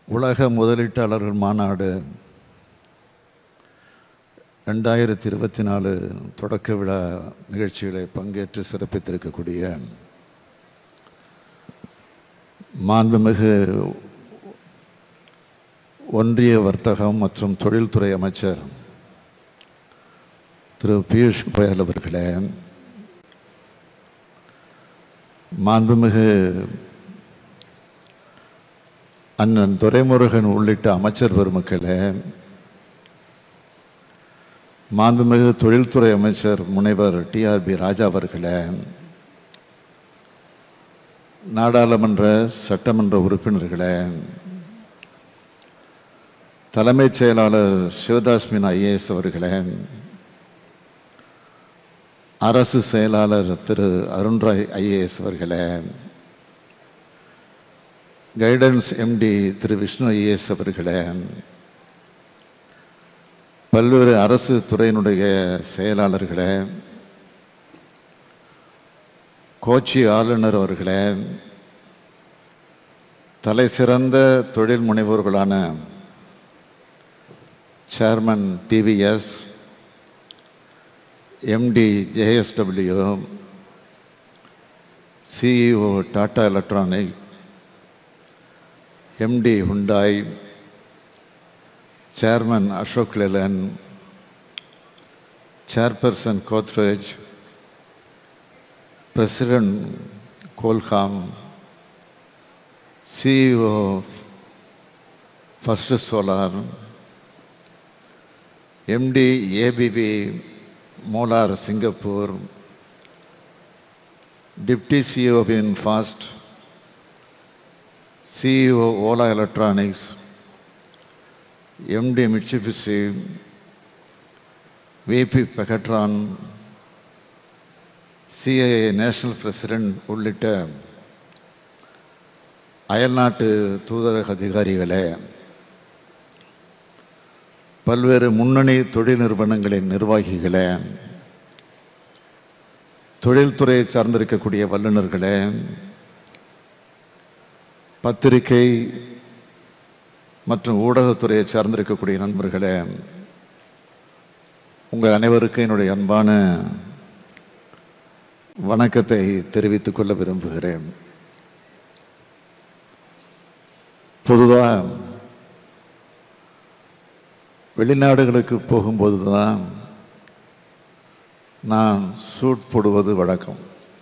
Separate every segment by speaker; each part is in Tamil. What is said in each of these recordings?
Speaker 1: உலக முதலீட்டாளர்கள் மாநாடு ரெண்டாயிரத்தி இருபத்தி நாலு தொடக்க விழா நிகழ்ச்சிகளை பங்கேற்று சிறப்பித்திருக்கக்கூடிய மாண்புமிகு ஒன்றிய வர்த்தகம் மற்றும் தொழில்துறை அமைச்சர் திரு பியூஷ் கோயல் அவர்களே மாண்புமிகு அண்ணன் துரைமுருகன் உள்ளிட்ட அமைச்சர் பெருமக்களே மாண்புமிகு தொழில்துறை அமைச்சர் முனைவர் டிஆர்பி ராஜா அவர்களே நாடாளுமன்ற சட்டமன்ற உறுப்பினர்களே தலைமைச் செயலாளர் சிவதாஸ் மீனா ஐஏஎஸ் அவர்களே அரசு செயலாளர் திரு அருண்ராய் ஐஏஎஸ் அவர்களே guidance MD Thiru Vishnu IAS அவர்களே பல்வேறு அரசு துறையினுடைய செயலாளர்களே கோச்சி ஆளுநர் அவர்களே தலை சிறந்த தொழில் முனைவோர்களான chairman TVS MD JSW CEO Tata electronic MD Hyundai chairman Ashok Leyland chairperson Godrej president Qualcomm CEO First Solar MD ABB மோலார் சிங்கப்பூர் டிப்டி சிஇஓவின் ஃபாஸ்ட் CEO Ola electronics MD Mitsubishi VP Pegatron CIA national president உள்ளிட்ட அயல்நாட்டு தூதரக அதிகாரிகளே பல்வேறு முன்னணி தொழில் நிறுவனங்களின் நிர்வாகிகளே தொழில்துறையை சார்ந்திருக்கக்கூடிய வல்லுநர்களே பத்திரிகை மற்றும் ஊடகத்துறையை சார்ந்திருக்கக்கூடிய நண்பர்களே உங்கள் அனைவருக்கும் என்னுடைய அன்பான வணக்கத்தை தெரிவித்துக் கொள்ள விரும்புகிறேன் பொதுவாக வெளிநாடுகளுக்கு போகும்போது தான் நான் சூட் போடுவது வழக்கம்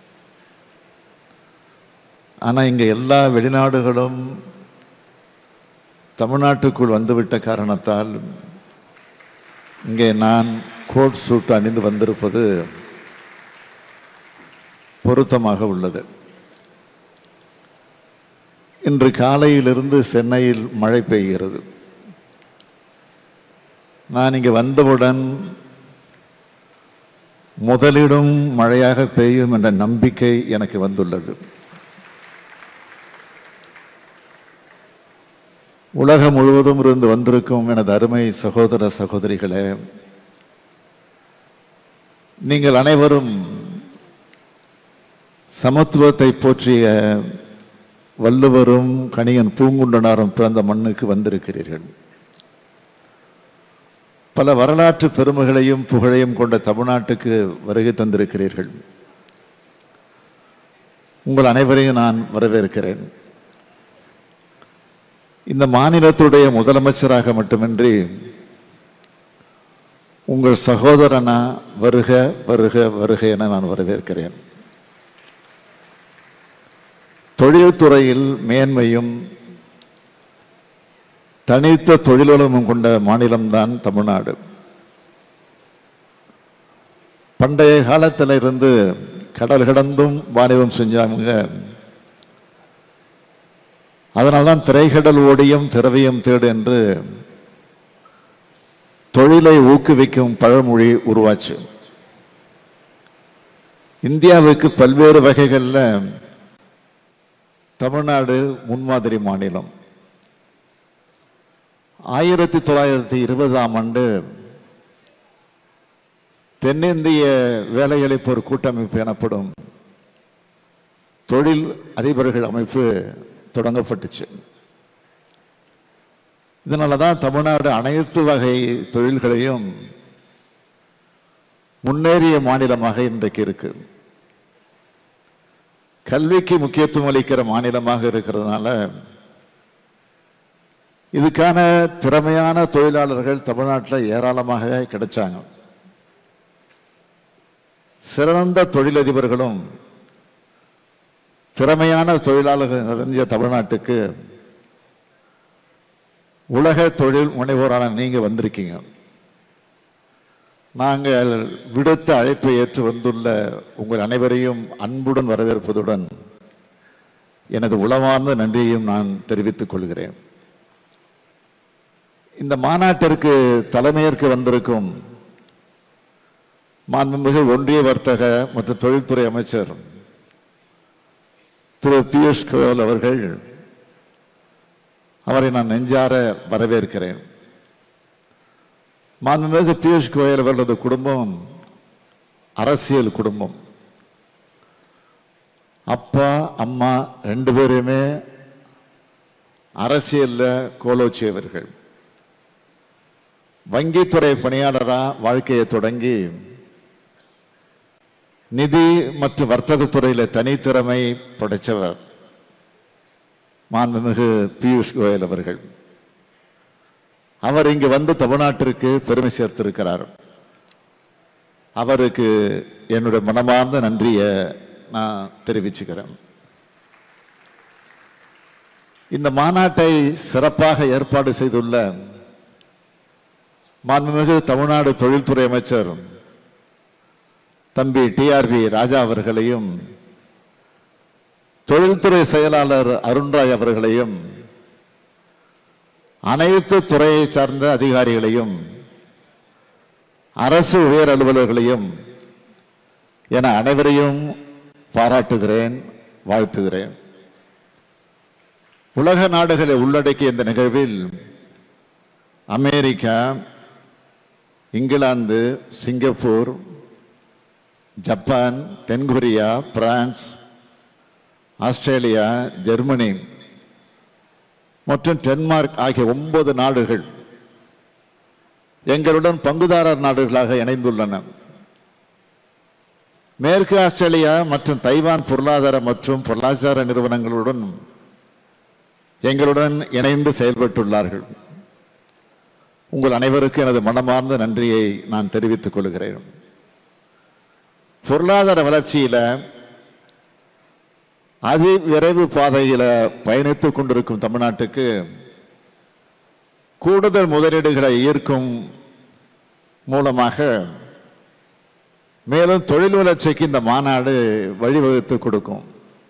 Speaker 1: ஆனால் இங்கே எல்லா வெளிநாடுகளும் தமிழ்நாட்டுக்குள் வந்துவிட்ட காரணத்தால் இங்கே நான் கோட் சூட் அணிந்து வந்திருப்பது பொருத்தமாக உள்ளது இன்று காலையிலிருந்து சென்னையில் மழை பெய்கிறது நான் இங்கே வந்தவுடன் முதலிடும் மழையாக பெய்யும் என்ற நம்பிக்கை எனக்கு வந்துள்ளது உலகம் முழுவதும் இருந்து வந்திருக்கும் எனது அருமை சகோதர சகோதரிகளே நீங்கள் அனைவரும் சமத்துவத்தை போற்றிய வள்ளுவரும் கணியன் பூங்குண்டனாரும் பிறந்த மண்ணுக்கு வந்திருக்கிறீர்கள் பல வரலாற்று பெருமைகளையும் புகழையும் கொண்ட தமிழ்நாட்டுக்கு வருகை தந்திருக்கிறீர்கள் உங்கள் அனைவரையும் நான் வரவேற்கிறேன் இந்த மாநிலத்துடைய முதலமைச்சராக மட்டுமின்றி உங்கள் சகோதரனா வருக வருக வருக என நான் வரவேற்கிறேன் தொழில்துறையில் மேன்மையும் தனித்த தொழில்வளமும் கொண்ட மாநிலம்தான் தமிழ்நாடு பண்டைய காலத்தில் இருந்து கடல் கடந்தும் வாணிபம் செஞ்சாங்க அதனால்தான் திரைக்கடல் ஓடியும் திரவியம் தேடு என்று தொழிலை ஊக்குவிக்கும் பழமொழி உருவாச்சு இந்தியாவுக்கு பல்வேறு வகைகளில் தமிழ்நாடு முன்மாதிரி மாநிலம் ஆயிரத்தி தொள்ளாயிரத்தி இருபதாம் ஆண்டு தென்னிந்திய வேலையளிப்போர் கூட்டமைப்பு எனப்படும் தொழில் அதிபர்கள் அமைப்பு தொடங்கப்பட்டுச்சு இதனால தான் தமிழ்நாடு அனைத்து வகை தொழில்களையும் முன்னேறிய மாநிலமாக இன்றைக்கு இருக்கு கல்விக்கு முக்கியத்துவம் அளிக்கிற மாநிலமாக இருக்கிறதுனால இதுக்கான திறமையான தொழிலாளர்கள் தமிழ்நாட்டில் ஏராளமாக கிடைச்சாங்க சிறந்த தொழிலதிபர்களும் திறமையான தொழிலாளர்கள் நிறைஞ்ச தமிழ்நாட்டுக்கு உலக தொழில் முனைவோரான நீங்க வந்திருக்கீங்க நாங்கள் விடுத்த அழைப்பை ஏற்று வந்துள்ள உங்கள் அனைவரையும் அன்புடன் வரவேற்பதுடன் எனது உளமார்ந்த நன்றியையும் நான் தெரிவித்துக் கொள்கிறேன் இந்த மாநாட்டிற்கு தலைமையேற்க வந்திருக்கும் மாண்புமிகு ஒன்றிய வர்த்தக மற்றும் தொழில்துறை அமைச்சர் திரு பியூஷ் கோயல் அவர்கள் அவரை நான் நெஞ்சார வரவேற்கிறேன் மாண்புமிகு பியூஷ் கோயல் அவர்களது குடும்பம் அரசியல் குடும்பம் அப்பா அம்மா ரெண்டு பேருமே அரசியல்ல கோலோச்சியவர்கள் வங்கித்துறை பணியாளரா வாழ்க்கையை தொடங்கி நிதி மற்றும் வர்த்தகத்துறையில தனித்திறமை படைச்சவர் மாண்புமிகு பியூஷ் கோயல் அவர்கள் அவர் இங்கு வந்து தமிழ்நாட்டிற்கு பெருமை சேர்த்திருக்கிறார் அவருக்கு என்னுடைய மனமார்ந்த நன்றியை நான் தெரிவிச்சுக்கிறேன் இந்த மாநாட்டை சிறப்பாக ஏற்பாடு செய்துள்ள மாண்புமிகு தமிழ்நாடு தொழில்துறை அமைச்சர் தம்பி டிஆர்பி ராஜா அவர்களையும் தொழில்துறை செயலாளர் அருண்ராய் அவர்களையும் அனைத்து துறையை சார்ந்த அதிகாரிகளையும் அரசு உயர் அலுவலர்களையும் என அனைவரையும் பாராட்டுகிறேன் வாழ்த்துகிறேன் உலக நாடுகளை உள்ளடக்கிய இந்த நிகழ்வில் அமெரிக்கா இங்கிலாந்து சிங்கப்பூர் ஜப்பான் தென்கொரியா பிரான்ஸ் ஆஸ்திரேலியா ஜெர்மனி மற்றும் டென்மார்க் ஆகிய ஒன்பது நாடுகள் எங்களுடன் பங்குதாரர் நாடுகளாக இணைந்துள்ளன மேற்கு ஆஸ்திரேலியா மற்றும் தைவான் பொருளாதார மற்றும் பொருளாதார நிறுவனங்களுடன் எங்களுடன் இணைந்து செயல்பட்டுள்ளார்கள் உங்கள் அனைவருக்கும் எனது மனமார்ந்த நன்றியை நான் தெரிவித்துக் கொள்கிறேன் பொருளாதார வளர்ச்சியில அதி விரைவு பாதையில பயணித்துக் கொண்டிருக்கும் தமிழ்நாட்டுக்கு கூடுதல் முதலீடுகளை ஈர்க்கும் மூலமாக மேலும் தொழில் வளர்ச்சிக்கு இந்த மாநாடு வழிவகுத்து கொடுக்கும்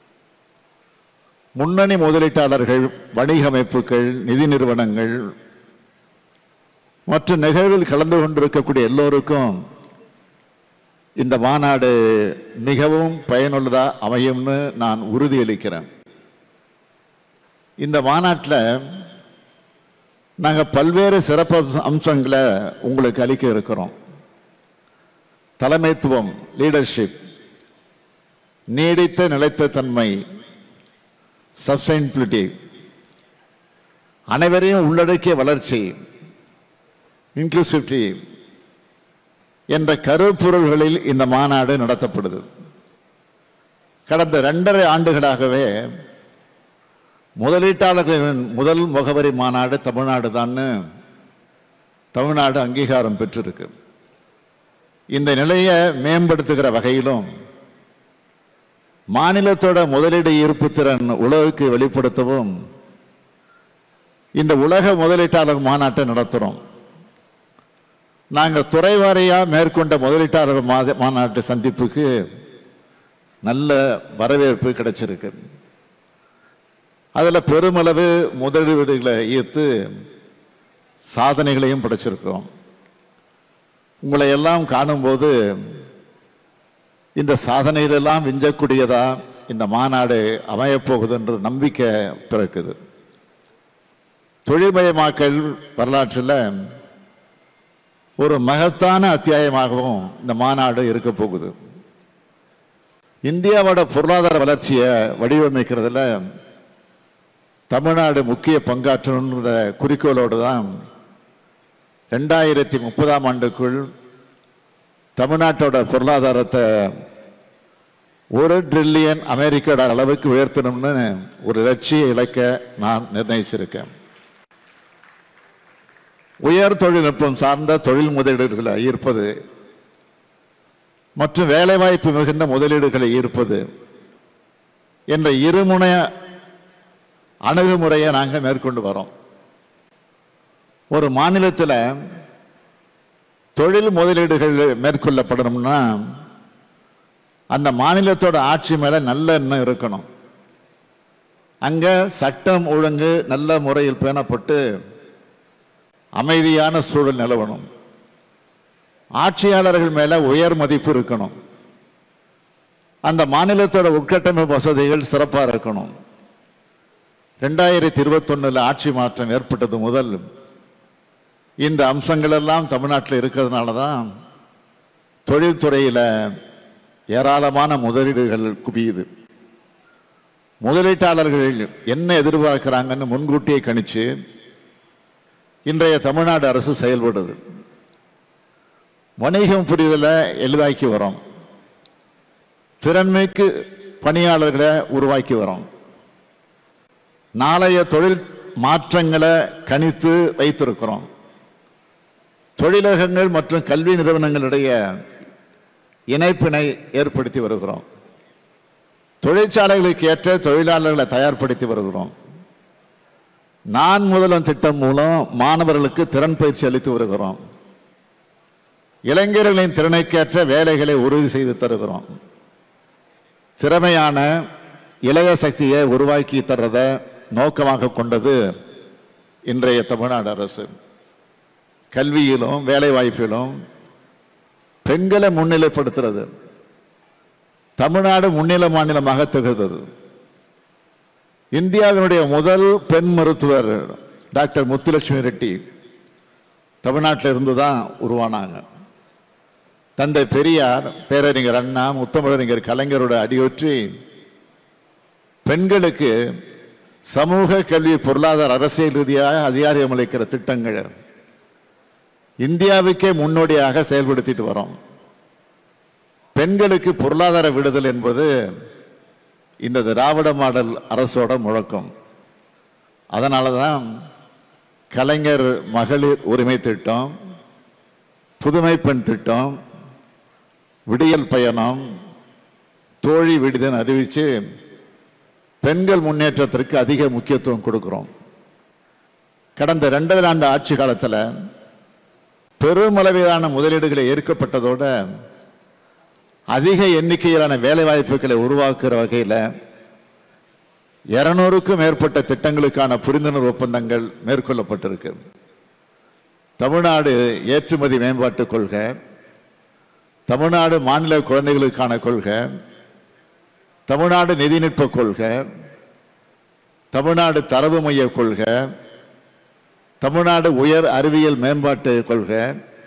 Speaker 1: முன்னணி முதலீட்டாளர்கள் வணிக அமைப்புகள் நிதி நிறுவனங்கள் மற்றும் நிகழ்வில் கலந்து கொண்டிருக்கக்கூடிய எல்லோருக்கும் இந்த மாநாடு மிகவும் பயனுள்ளதா அமையும்னு நான் உறுதியளிக்கிறேன் இந்த மாநாட்டில் நாங்கள் பல்வேறு சிறப்பு அம்ச- அம்சங்களை உங்களுக்கு அளிக்க இருக்கிறோம் தலைமைத்துவம் லீடர்ஷிப் நீடித்த நிலைத்த தன்மை சஸ்டைனபிலிட்டி அனைவரையும் உள்ளடக்கிய வளர்ச்சி இன்க்ளூசிவிட்டி என்ற கருப்பொருள்களில் இந்த மாநாடு நடத்தப்படுது கடந்த ரெண்டரை ஆண்டுகளாகவே முதலீட்டாளர்களின் முதல் முகவரி மாநாடு தமிழ்நாடு தான்னு தமிழ்நாடு அங்கீகாரம் பெற்றிருக்கு இந்த நிலையை மேம்படுத்துகிற வகையிலும் மாநிலத்தோட முதலீடு ஈர்ப்பு திறன் உலகுக்கு வெளிப்படுத்தவும் இந்த உலக முதலீட்டாளர் மாநாட்டை நடத்துகிறோம் நாங்கள் துறை வாரியா மேற்கொண்ட முதலீட்டாளர் மாத மாநாட்டு சந்திப்புக்கு நல்ல வரவேற்பு கிடைச்சிருக்கு அதில் பெருமளவு முதலீடுகளை ஈர்த்து சாதனைகளையும் படைச்சிருக்கோம் உங்களை எல்லாம் காணும்போது இந்த சாதனைகளெல்லாம் விஞ்சக்கூடியதா இந்த மாநாடு அமையப்போகுது என்ற நம்பிக்கை பிறக்குது தொழில்மயமாக்கல் வரலாற்றில் ஒரு மகத்தான அத்தியாயமாகவும் இந்த மாநாடு இருக்க போகுது இந்தியாவோட பொருளாதார வளர்ச்சியை வடிவமைக்கிறதுல தமிழ்நாடு முக்கிய பங்காற்றணுன்ற குறிக்கோளோடு தான் ரெண்டாயிரத்தி முப்பதாம் ஆண்டுக்குள் தமிழ்நாட்டோட பொருளாதாரத்தை ஒரு ட்ரில்லியன் அமெரிக்க டாலர் அளவுக்கு உயர்த்தணும்னு ஒரு லட்சிய இலக்க நான் நிர்ணயிச்சிருக்கேன் உயர் தொழில்நுட்பம் சார்ந்த தொழில் முதலீடுகளை ஈர்ப்பது மற்றும் வேலைவாய்ப்பு மிகுந்த முதலீடுகளை ஈர்ப்பது என்ற இருமுனை அணுகுமுறையை நாங்கள் மேற்கொண்டு வரோம் ஒரு மாநிலத்தில் தொழில் முதலீடுகள் மேற்கொள்ளப்படணும்னா அந்த மாநிலத்தோட ஆட்சி மேல நல்ல எண்ணம் இருக்கணும் அங்க சட்டம் ஒழுங்கு நல்ல முறையில் பேணப்பட்டு அமைதியான சூழல் நிலவணும் ஆட்சியாளர்கள் மேல உயர் மதிப்பு இருக்கணும் அந்த மாநிலத்தோட உட்கட்டமைப்பு வசதிகள் சிறப்பாக இருக்கணும் ரெண்டாயிரத்தி இருபத்தொன்னுல ஆட்சி மாற்றம் ஏற்பட்டது முதல் இந்த அம்சங்கள் எல்லாம் தமிழ்நாட்டில் இருக்கிறதுனால தான் தொழில்துறையில் ஏராளமான முதலீடுகள் குவியுது முதலீட்டாளர்கள் என்ன எதிர்பார்க்கிறாங்கன்னு முன்கூட்டியே கணிச்சு இன்றைய தமிழ்நாடு அரசு செயல்படுது வணிகம் புரிதலை எளிதாக்கி வரோம் திறன்மிக்கு பணியாளர்களை உருவாக்கி வரோம் நாளைய தொழில் மாற்றங்களை கணித்து வைத்திருக்கிறோம் தொழிலகங்கள் மற்றும் கல்வி நிறுவனங்களிடையே இணைப்பினை ஏற்படுத்தி வருகிறோம் தொழிற்சாலைகளுக்கு ஏற்ற தொழிலாளர்களை தயார்படுத்தி வருகிறோம் நான் முதல்வன் திட்டம் மூலம் மாணவர்களுக்கு திறன் பயிற்சி அளித்து வருகிறோம் இளைஞர்களின் திறனுக்கேற்ற வேலைகளை உறுதி செய்து தருகிறோம் திறமையான இளைய சக்தியை உருவாக்கி தர்றதை நோக்கமாக கொண்டது இன்றைய தமிழ்நாடு அரசு கல்வியிலும் வேலை வாய்ப்பிலும் பெண்களை முன்னிலைப்படுத்துறது தமிழ்நாடு முன்னிலை மாநிலமாக திகழ்ந்தது இந்தியாவினுடைய முதல் பெண் மருத்துவர் டாக்டர் முத்துலட்சுமி ரெட்டி தமிழ்நாட்டில் இருந்து தான் உருவானாங்க தந்தை பெரியார் பேரறிஞர் அண்ணா முத்தமிழறிஞர் கலைஞரோட அடியொற்றி பெண்களுக்கு சமூக கல்வி பொருளாதார அரசியல் ரீதியாக அதிகாரம் அளிக்கிற திட்டங்கள் இந்தியாவுக்கே முன்னோடியாக செயல்படுத்திட்டு வரோம் பெண்களுக்கு பொருளாதார விடுதல் என்பது இந்த திராவிட மாடல் அரசோட முழக்கம் அதனால தான் கலைஞர் மகளிர் உரிமை திட்டம் புதுமை பெண் திட்டம் விடியல் பயணம் தோழி விடுதல் அறிவித்து பெண்கள் முன்னேற்றத்திற்கு அதிக முக்கியத்துவம் கொடுக்கிறோம் கடந்த ரெண்டரை ஆண்டு ஆட்சி காலத்தில் பெருமளவிலான முதலீடுகளை ஏற்கப்பட்டதோட அதிக எண்ணிக்கையிலான வேலை வாய்ப்புகளை உருவாக்குற வகையில் இருநூறுக்கும் மேற்பட்ட திட்டங்களுக்கான புரிந்துணர்வு ஒப்பந்தங்கள் மேற்கொள்ளப்பட்டிருக்கு தமிழ்நாடு ஏற்றுமதி மேம்பாட்டு கொள்கை தமிழ்நாடு மாநில குழந்தைகளுக்கான கொள்கை தமிழ்நாடு நிதிநுட்ப கொள்கை தமிழ்நாடு தரவு மைய கொள்கை தமிழ்நாடு உயர் அறிவியல் மேம்பாட்டு கொள்கை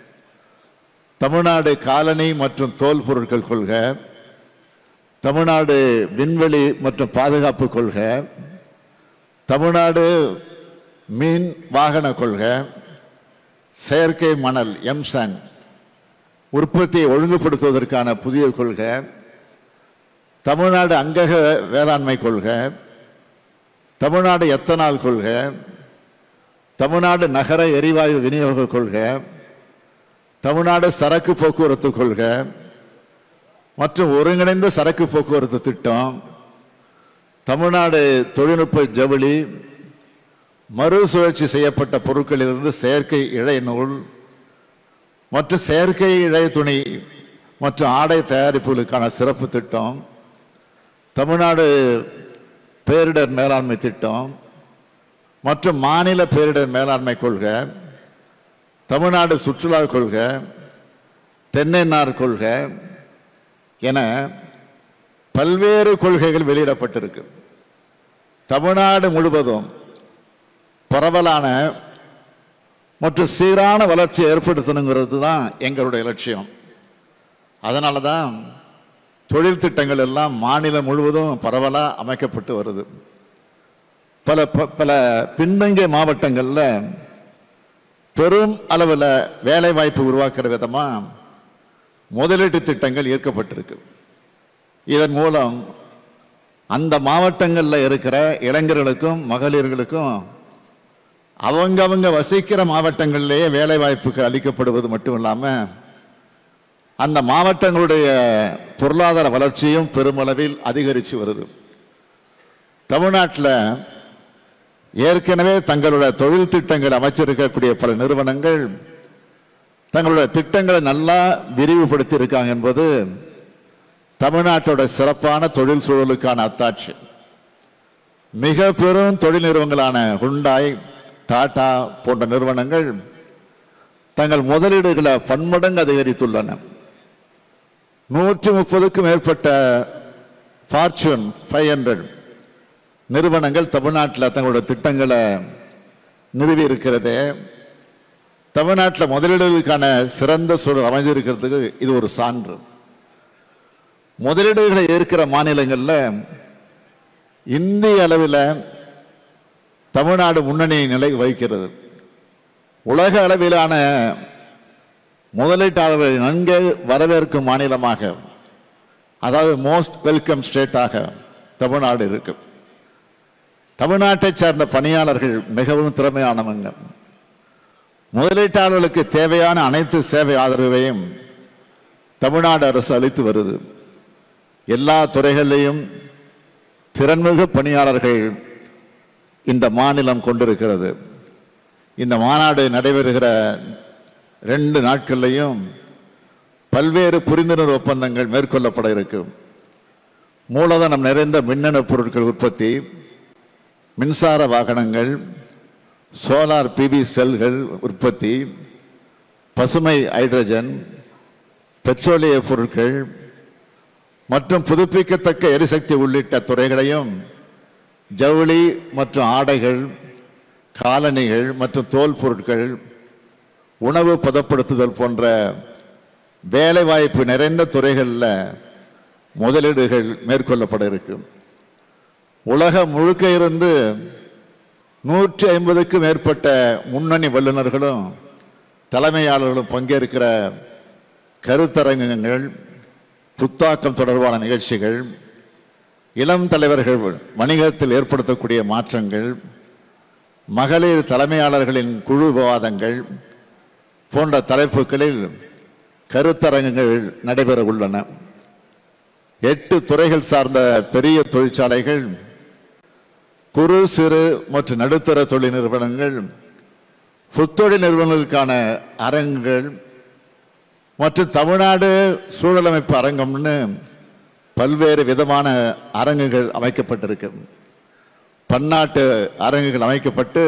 Speaker 1: தமிழ்நாடு காலனி மற்றும் தோல் பொருட்கள் கொள்கை தமிழ்நாடு விண்வெளி மற்றும் பாதுகாப்பு கொள்கை தமிழ்நாடு மீன் வாகன கொள்கை செயற்கை மணல் எம்சன் உற்பத்தியை ஒழுங்குபடுத்துவதற்கான புதிய கொள்கை தமிழ்நாடு அங்கக வேளாண்மை கொள்கை தமிழ்நாடு எத்தனால் கொள்கை தமிழ்நாடு நகர எரிவாயு விநியோக கொள்கை தமிழ்நாடு சரக்கு போக்குவரத்து கொள்கை மற்றும் ஒருங்கிணைந்த சரக்கு போக்குவரத்து திட்டம் தமிழ்நாடு தொழில்நுட்ப ஜவுளி மறுசுழற்சி செய்யப்பட்ட பொருட்களிலிருந்து செயற்கை இழை நூல் மற்றும் செயற்கை இழை துணி மற்றும் ஆடை தயாரிப்புகளுக்கான சிறப்பு திட்டம் தமிழ்நாடு பேரிடர் மேலாண்மை திட்டம் மற்றும் மாநில பேரிடர் மேலாண்மை கொள்கை தமிழ்நாடு சுற்றுலா கொள்கை தென்னைநார் கொள்கை என பல்வேறு கொள்கைகள் வெளியிடப்பட்டிருக்கு தமிழ்நாடு முழுவதும் பரவலான மற்றும் சீரான வளர்ச்சி ஏற்படுத்தணுங்கிறது தான் எங்களுடைய லட்சியம் அதனால தான் தொழில் திட்டங்கள் எல்லாம் மாநிலம் முழுவதும் பரவலாக அமைக்கப்பட்டு வருது பல ப- பல பின்தங்கிய மாவட்டங்கள்ல பெரும் அளவில் வேலை வாய்ப்பு உருவாக்குற விதமா முதலீட்டு திட்டங்கள் ஈர்க்கப்பட்டிருக்கு இதன் மூலம் அந்த மாவட்டங்களில் இருக்கிற இளைஞர்களுக்கும் மகளிர்களுக்கும் அவங்க அவங்க வசிக்கிற மாவட்டங்களிலேயே வேலை வாய்ப்புகள் அளிக்கப்படுவது மட்டும் இல்லாமல் அந்த மாவட்டங்களுடைய பொருளாதார வளர்ச்சியும் பெருமளவில் அதிகரித்து வருது தமிழ்நாட்டில் ஏற்கனவே தங்களுடைய தொழில் திட்டங்கள் அமைச்சிருக்கக்கூடிய பல நிறுவனங்கள் தங்களுடைய திட்டங்களை நல்லா விரிவுபடுத்தி இருக்காங்க என்பது தமிழ்நாட்டோட சிறப்பான தொழில் சூழலுக்கான அத்தாட்சி மிக பெரும் தொழில் நிறுவனங்களான ஹுண்டாய் டாடா போன்ற நிறுவனங்கள் தங்கள் முதலீடுகளை பன்மடங்கு அதிகரித்துள்ளன நூற்றி முப்பதுக்கும் மேற்பட்ட ஃபார்ச்சூன் ஃபைவ் ஹண்ட்ரட் நிறுவனங்கள் தமிழ்நாட்டில் தங்களோட திட்டங்களை நிறுவி இருக்கிறது தமிழ்நாட்டில் முதலீடுகளுக்கான சிறந்த சூழல் அமைஞ்சிருக்கிறதுக்கு இது ஒரு சான்று முதலீடுகளை ஏற்கிற மாநிலங்களில் இந்திய அளவில் தமிழ்நாடு முன்னணி நிலை வகிக்கிறது உலக அளவிலான முதலீட்டாளர்களை நன்கு வரவேற்கும் மாநிலமாக அதாவது மோஸ்ட் வெல்கம் ஸ்டேட்டாக தமிழ்நாடு இருக்கு தமிழ்நாட்டை சார்ந்த பணியாளர்கள் மிகவும் திறமையானவங்க முதலீட்டாளர்களுக்கு தேவையான அனைத்து சேவை ஆதரவையும் தமிழ்நாடு அரசு அளித்து வருது எல்லா துறைகளிலையும் திறன்மிகு பணியாளர்கள் இந்த மாநிலம் கொண்டிருக்கிறது இந்த மாநாடு நடைபெறுகிற ரெண்டு நாட்கள்லையும் பல்வேறு புரிந்துணர்வு ஒப்பந்தங்கள் மேற்கொள்ளப்பட இருக்கும் மூலதனம் நிறைந்த மின்னணு பொருட்கள் உற்பத்தி மின்சார வாகனங்கள் சோலார் பிவி செல்கள் உற்பத்தி பசுமை ஹைட்ரஜன் பெட்ரோலிய பொருட்கள் மற்றும் புதுப்பிக்கத்தக்க எரிசக்தி உள்ளிட்ட துறைகளையும் ஜவுளி மற்றும் ஆடைகள் காலணிகள் மற்றும் தோல் பொருட்கள் உணவு பதப்படுத்துதல் போன்ற வேலைவாய்ப்பு நிறைந்த துறைகளில் முதலீடுகள் மேற்கொள்ளப்பட இருக்கும் உலகம் முழுக்க இருந்து நூற்றி ஐம்பதுக்கும் மேற்பட்ட முன்னணி வல்லுநர்களும் தலைமையாளர்களும் பங்கேற்கிற கருத்தரங்கங்கள் புத்தாக்கம் தொடர்பான நிகழ்ச்சிகள் இளம் தலைவர்கள் வணிகத்தில் ஏற்படுத்தக்கூடிய மாற்றங்கள் மகளிர் தலைமையாளர்களின் குழு விவாதங்கள் போன்ற தலைப்புகளில் கருத்தரங்கங்கள் நடைபெற உள்ளன எட்டு துறைகள் சார்ந்த பெரிய தொழிற்சாலைகள் குறு சிறு மற்றும் நடுத்தர தொழில் நிறுவனங்கள் புத்தொழில் நிறுவனங்களுக்கான அரங்குகள் மற்றும் தமிழ்நாடு சூழலமைப்பு அரங்கம்னு பல்வேறு விதமான அரங்குகள் அமைக்கப்பட்டிருக்கு பன்னாட்டு அரங்குகள் அமைக்கப்பட்டு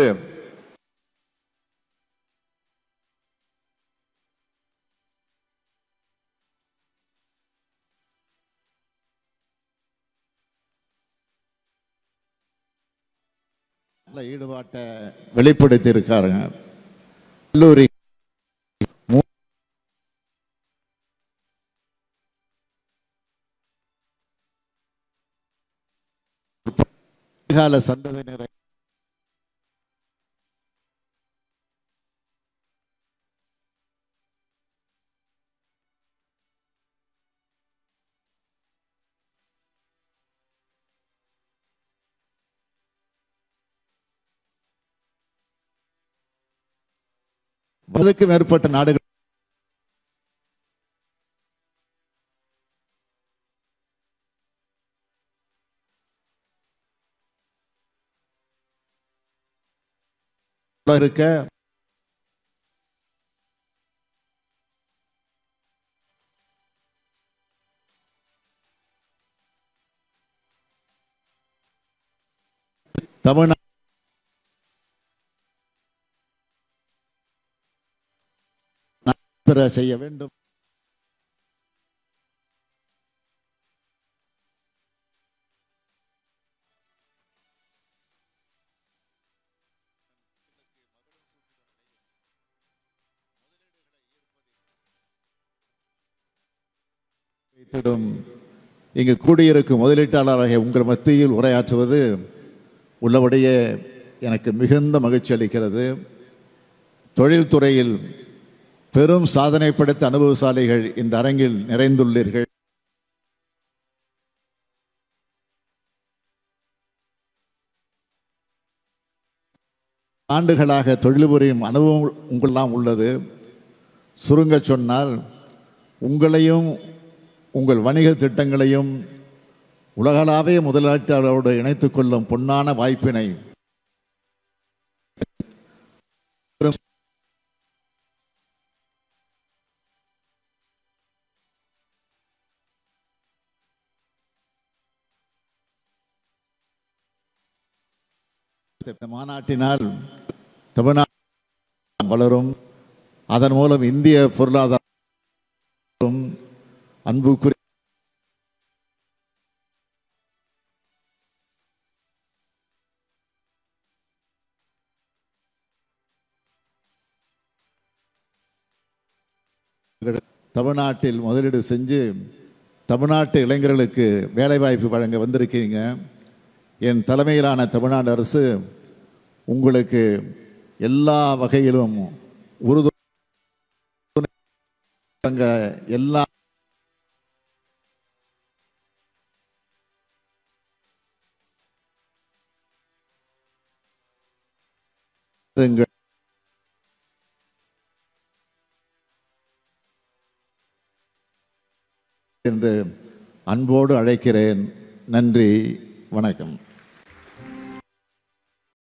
Speaker 1: நல்ல ஈடுபாட்டை வெளிப்படுத்தி இருக்காருங்க கல்லூரி மூ- கால சந்ததியினரை பதுக்கு மேற்பட்ட நாடுகள் இருக்க தமிழ்நாடு பெற செய்ய வேண்டும் வைத்திடும் இங்கு கூடியிருக்கும் முதலீட்டாளராக உங்கள் மத்தியில் உரையாற்றுவது உள்ளபடியே எனக்கு மிகுந்த மகிழ்ச்சி அளிக்கிறது தொழில்துறையில் பெரும் சாதனை படைத்த அனுபவசாலிகள் இந்த அரங்கில் நிறைந்துள்ளீர்கள் ஆண்டுகளாக தொழில் புரியும் அனுபவம் உங்களெல்லாம் உள்ளது சுருங்க சொன்னால் உங்களையும் உங்கள் வணிக திட்டங்களையும் உலகளாவிய முதலாளிகளோடு இணைத்துக் கொள்ளும் பொன்னான வாய்ப்பினை இந்த மாநாட்டினால் தமிழ்நாடு வளரும் அதன் மூலம் இந்திய பொருளாதாரம் அன்புக்குரிய தமிழ்நாட்டில் முதலீடு செஞ்சு தமிழ்நாட்டு இளைஞர்களுக்கு வேலைவாய்ப்பு வழங்க வந்திருக்கீங்க என் தலைமையிலான தமிழ்நாடு அரசு உங்களுக்கு எல்லா வகையிலும் உறுதுணை வழங்க எல்லா இருங்கள். என்று அன்போடு அழைக்கிறேன் நன்றி வணக்கம்